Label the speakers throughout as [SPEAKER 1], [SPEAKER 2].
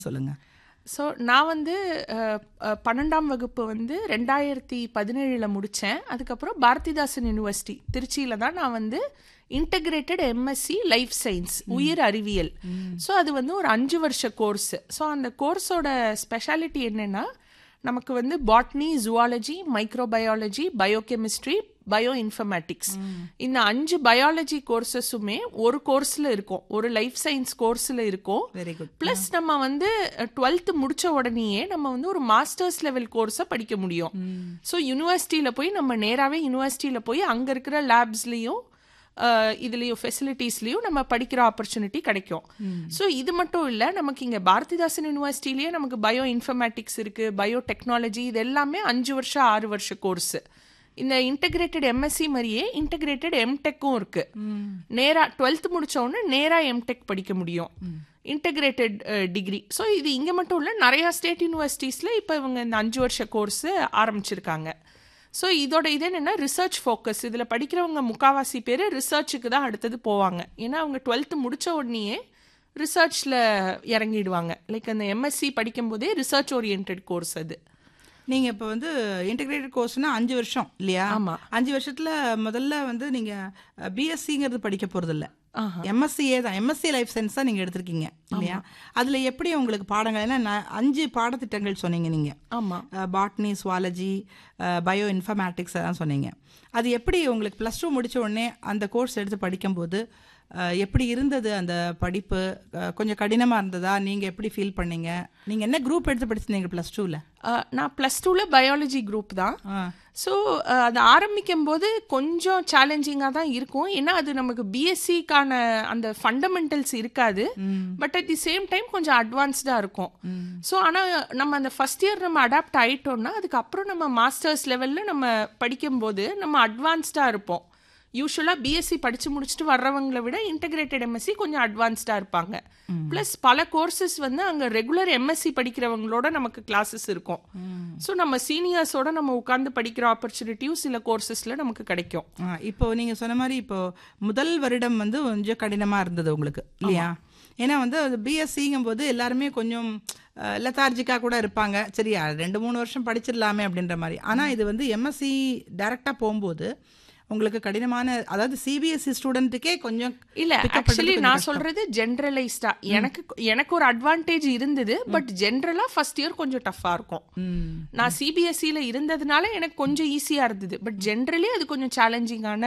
[SPEAKER 1] சொல்லுங்க
[SPEAKER 2] ஸோ நான் வந்து அஹ், அஹ், பன்னெண்டாம் வகுப்பு வந்து ரெண்டாயிரத்தி பதினேழில் முடித்தேன் அதுக்கப்புறம் பாரதிதாசன் யூனிவர்சிட்டி திருச்சியில் தான் நான் வந்து இன்டகிரேட்டட் எம்எஸ்சி லைஃப் சயின்ஸ் உயிர் அறிவியல் ஸோ அது வந்து ஒரு அஞ்சு வருஷ கோர்ஸ் ஸோ அந்த கோர்ஸோட ஸ்பெஷாலிட்டி என்னென்னா நமக்கு வந்து botany zoology microbiology biochemistry bio informatics இந்த அஞ்சு பயாலஜி கோர்சஸுமே ஒரு கோர்ஸில் இருக்கும் ஒரு லைஃப் சயின்ஸ் கோர்ஸில் இருக்கும்
[SPEAKER 1] வெரி குட்
[SPEAKER 2] ப்ளஸ் நம்ம வந்து டுவெல்த்து முடிச்ச உடனேயே நம்ம வந்து ஒரு மாஸ்டர்ஸ் லெவல் கோர்ஸை படிக்க முடியும் ஸோ யூனிவர்சிட்டியில் போய் நம்ம நேராகவே யூனிவர்சிட்டியில் போய் அங்கே இருக்கிற லேப்ஸ்லேயும் இதுலேயும் ஃபெசிலிட்டிஸ்லேயும் நம்ம படிக்கிற ஆப்பர்ச்சுனிட்டி கிடைக்கும் ஸோ இது மட்டும் இல்லை நமக்கு இங்கே பாரதிதாசன் யூனிவர்சிட்டிலேயே நமக்கு பயோ இன்ஃபர்மேட்டிக்ஸ் இருக்குது பயோ டெக்னாலஜி இது எல்லாமே அஞ்சு வருஷம் ஆறு வருஷ கோர்ஸு இந்த இன்டகிரேட்டட் எம்எஸ்சி மாதிரியே இன்டகிரேட்டட் எம்டெக்கும் இருக்கு நேரா டுவெல்த் முடிச்ச உடனே நேரா எம்டெக் படிக்க முடியும் இன்டகிரேட்டட் டிகிரி ஸோ இது இங்கே மட்டும் இல்லை நிறையா ஸ்டேட் யூனிவர்சிட்டிஸில் இப்போ இவங்க இந்த அஞ்சு வருஷ கோர்ஸு ஆரம்பிச்சிருக்காங்க ஸோ இதோட இது என்னென்னா ரிசர்ச் ஃபோக்கஸ் இதில் படிக்கிறவங்க முக்காவாசி பேர் ரிசர்ச்சுக்கு தான் அடுத்தது போவாங்க ஏன்னா அவங்க டுவெல்த்து முடிச்ச உடனேயே ரிசர்ச்சில் இறங்கிடுவாங்க லைக் அந்த எம்எஸ்சி படிக்கும்போதே ரிசர்ச் ஓரியன்ட் கோர்ஸ் அது
[SPEAKER 1] நீங்க இப்ப வந்து இன்டகிரேட்டட் கோர்ஸ்னா அஞ்சு வருஷம் இல்லையா
[SPEAKER 2] ஆமா.
[SPEAKER 1] அஞ்சு வருஷத்துல முதல்ல வந்து நீங்க பிஎஸ்சிங்கிறது படிக்க போறது இல்ல
[SPEAKER 2] ஆஹா.
[SPEAKER 1] எம்எஸ்சியே தான் எம்எஸ்சி லைஃப் சயின்ஸ் தான் நீங்க எடுத்திருக்கீங்க இல்லையா அதுல எப்படி உங்களுக்கு பாடங்கள் ஏன்னா நான் அஞ்சு பாடத்திட்டங்கள் சொன்னீங்க நீங்க
[SPEAKER 2] ஆமாம்
[SPEAKER 1] பாட்னி சுவாலஜி பயோ இன்ஃபர்மேட்டிக்ஸ் அதான் சொன்னீங்க அது எப்படி உங்களுக்கு ப்ளஸ் டூ முடிச்ச உடனே அந்த கோர்ஸ் எடுத்து படிக்கும்போது அஹ், எப்படி இருந்தது அந்த படிப்பு அஹ், கொஞ்சம் கடினமா இருந்ததா நீங்க எப்படி ஃபீல் பண்ணீங்க நீங்க என்ன குரூப் எடுத்து படிச்சிருந்தீங்க ப்ளஸ் டூல
[SPEAKER 2] அஹ், நான் ப்ளஸ் டூவில் பயாலஜி குரூப் தான் ஸோ அது ஆரம்பிக்கும் போது கொஞ்சம் சேலஞ்சிங்காக தான் இருக்கும் ஏன்னா அது நமக்கு பிஎஸ்சிக்கான அந்த ஃபண்டமெண்டல்ஸ் இருக்காது but at the same time கொஞ்சம் அட்வான்ஸ்டாக இருக்கும் ஸோ ஆனால் நம்ம அந்த ஃபஸ்ட் இயர் நம்ம அடாப்ட் ஆயிட்டோம்னா அதுக்கப்புறம் நம்ம மாஸ்டர்ஸ் லெவலில் நம்ம படிக்கும்போது நம்ம அட்வான்ஸ்டாக இருப்போம் யூஸ்வலாக பிஎஸ்சி படித்து முடிச்சுட்டு வர்றவங்களை விட இன்டகிரேட்டட் எம்எஸ்சி கொஞ்சம் அட்வான்ஸ்டாக இருப்பாங்க ப்ளஸ் பல கோர்சஸ் வந்து அங்கே ரெகுலர் எம்எஸ்சி படிக்கிறவங்களோட நமக்கு கிளாஸஸ் இருக்கும் ஸோ நம்ம சீனியர்ஸோட நம்ம உட்காந்து படிக்கிற ஆப்பர்ச்சுனிட்டியும் சில கோர்சஸில் நமக்கு கிடைக்கும்
[SPEAKER 1] ஆ, இப்போ நீங்க சொன்ன மாதிரி இப்போ முதல் வருடம் வந்து கொஞ்சம் கடினமா இருந்தது உங்களுக்கு இல்லையா ஏன்னா வந்து அது பிஎஸ்சிங்கும் போது எல்லாருமே கொஞ்சம் லெத்தார்ஜிக்கா கூட இருப்பாங்க சரி அஹ், ரெண்டு மூணு வருஷம் படிச்சிடலாமே அப்படின்ற மாதிரி ஆனா இது வந்து எம்எஸ்சி டைரக்டா போகும்போது உங்களுக்கு கடினமான அதாவது சிபிஎஸ்சி ஸ்டூடெண்ட்டுக்கே கொஞ்சம்
[SPEAKER 2] இல்ல
[SPEAKER 1] pick up
[SPEAKER 2] ஆக்சுவலி
[SPEAKER 1] பண்றது
[SPEAKER 2] நான்
[SPEAKER 1] கொஞ்சம்
[SPEAKER 2] சொல்றது ஜென்ரலைஸ்டா எனக்கு எனக்கு ஒரு அட்வான்டேஜ் இருந்தது பட் ஜென்ரலா ஃபர்ஸ்ட் இயர் கொஞ்சம் டஃப்பா இருக்கும்
[SPEAKER 1] ம்.
[SPEAKER 2] நான் சிபிஎஸ்சியில் இருந்ததுனால எனக்கு கொஞ்சம் ஈஸியாக இருந்தது பட் ஜென்ரலி அது கொஞ்சம் சேலஞ்சிங்கான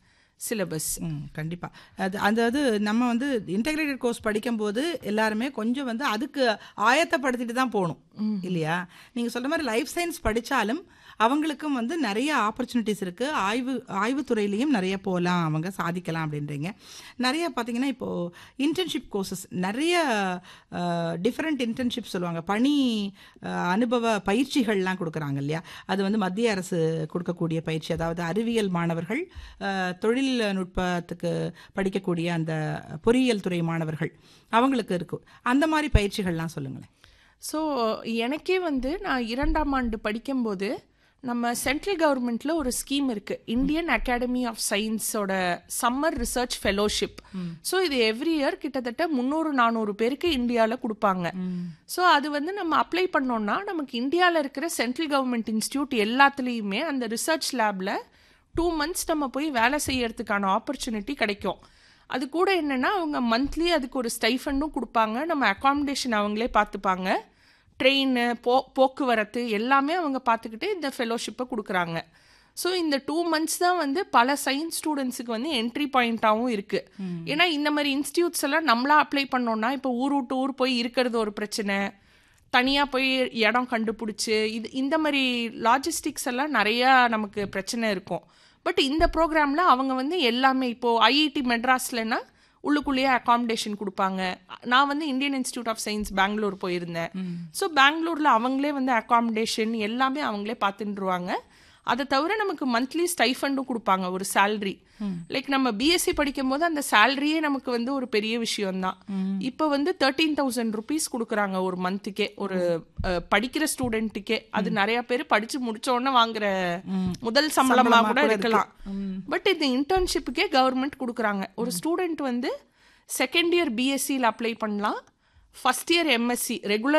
[SPEAKER 2] சிலபஸ்
[SPEAKER 1] ம் கண்டிப்பா அது அதாவது நம்ம வந்து இன்டகிரேட்டட் கோர்ஸ் படிக்கும்போது எல்லாருமே கொஞ்சம் வந்து அதுக்கு ஆயத்தப்படுத்திட்டு தான் போகணும் இல்லையா நீங்க சொல்ற மாதிரி லைஃப் சயின்ஸ் படிச்சாலும் அவங்களுக்கும் வந்து நிறைய ஆப்பர்ச்சுனிட்டிஸ் இருக்கு ஆய்வு ஆய்வுத்துறையிலையும் நிறைய போகலாம் அவங்க சாதிக்கலாம் அப்படின்றீங்க நிறைய பார்த்தீங்கன்னா இப்போ இன்டர்ன்ஷிப் கோர்சஸ் நிறைய டிஃப்ரெண்ட் இன்டர்ன்ஷிப் சொல்லுவாங்க பணி அஹ், அனுபவ பயிற்சிகள்லாம் கொடுக்குறாங்க இல்லையா அது வந்து மத்திய அரசு கொடுக்கக்கூடிய பயிற்சி அதாவது அறிவியல் மாணவர்கள் அஹ், தொழில்நுட்பத்துக்கு படிக்கக்கூடிய அந்த பொறியியல் துறை மாணவர்கள் அவங்களுக்கு இருக்கும் அந்த மாதிரி பயிற்சிகள்லாம் சொல்லுங்களேன்
[SPEAKER 2] ஸோ எனக்கே வந்து நான் இரண்டாம் ஆண்டு படிக்கும்போது நம்ம சென்ட்ரல் கவர்மெண்ட்ல ஒரு ஸ்கீம் இருக்கு இந்தியன் அகாடமி ஆஃப் சயின்ஸோட சம்மர் ரிசர்ச் ஃபெலோஷிப் ஸோ இது எவ்ரி இயர் கிட்டத்தட்ட முந்நூறு நானூறு பேருக்கு இந்தியாவில் கொடுப்பாங்க ஸோ அது வந்து நம்ம அப்ளை பண்ணோம்னா நமக்கு இந்தியாவில் இருக்கிற சென்ட்ரல் கவர்மெண்ட் இன்ஸ்டியூட் எல்லாத்துலேயுமே அந்த ரிசர்ச் லேபில் டூ மந்த்ஸ் நம்ம போய் வேலை செய்யறதுக்கான ஆப்பர்ச்சுனிட்டி கிடைக்கும் அது கூட என்னன்னா அவங்க மந்த்லி அதுக்கு ஒரு ஸ்டைஃபண்டும் கொடுப்பாங்க நம்ம அகாமடேஷன் அவங்களே பார்த்துப்பாங்க ட்ரெயின் போ போக்குவரத்து எல்லாமே அவங்க பார்த்துக்கிட்டு இந்த ஃபெலோஷிப்பை கொடுக்குறாங்க ஸோ இந்த டூ மந்த்ஸ் தான் வந்து பல சயின்ஸ் ஸ்டூடெண்ட்ஸுக்கு வந்து என்ட்ரி பாயிண்ட்டாகவும் இருக்கு ஏன்னா இந்த மாதிரி இன்ஸ்டியூட்ஸ் எல்லாம் நம்மளா அப்ளை பண்ணோம்னா இப்போ ஊர் விட்டு ஊர் போய் இருக்கிறது ஒரு பிரச்சனை தனியாக போய் இடம் கண்டுபிடிச்சி இது இந்த மாதிரி லாஜிஸ்டிக்ஸ் எல்லாம் நிறையா நமக்கு பிரச்சனை இருக்கும் பட் இந்த ப்ரோக்ராமில் அவங்க வந்து எல்லாமே இப்போது ஐஐடி மெட்ராஸ்லனா உள்ளுக்குள்ளேயே அகாமடேஷன் கொடுப்பாங்க நான் வந்து Indian institute of science Bangalore போயிருந்தேன் ஸோ பெங்களூரில் அவங்களே வந்து அகாமடேஷன் எல்லாமே அவங்களே பார்த்துட்டுருவாங்க அதை தவிர நமக்கு மந்த்லி ஸ்டைஃபண்டும் கொடுப்பாங்க ஒரு salary லைக் நம்ம பிஎஸ்சி படிக்கும் போது அந்த சேலரியே நமக்கு வந்து ஒரு பெரிய விஷயம்தான் இப்போ வந்து தேர்ட்டீன் தௌசண்ட் ருபீஸ் கொடுக்குறாங்க ஒரு மந்த்துக்கே ஒரு அஹ், படிக்கிற ஸ்டூடெண்ட்டுக்கே அது நிறைய பேர் படிச்சு முடிச்ச உடனே வாங்குற முதல் சம்பளமா கூட இருக்கலாம் பட் இந்த இன்டர்ன்ஷிப்புக்கே கவர்மெண்ட் கொடுக்குறாங்க ஒரு ஸ்டூடெண்ட் வந்து செகண்ட் இயர் பிஎஸ்சியில் அப்ளை பண்ணலாம் ஃபர்ஸ்ட் இயர் எம்எஸ்சி ரெகுலர்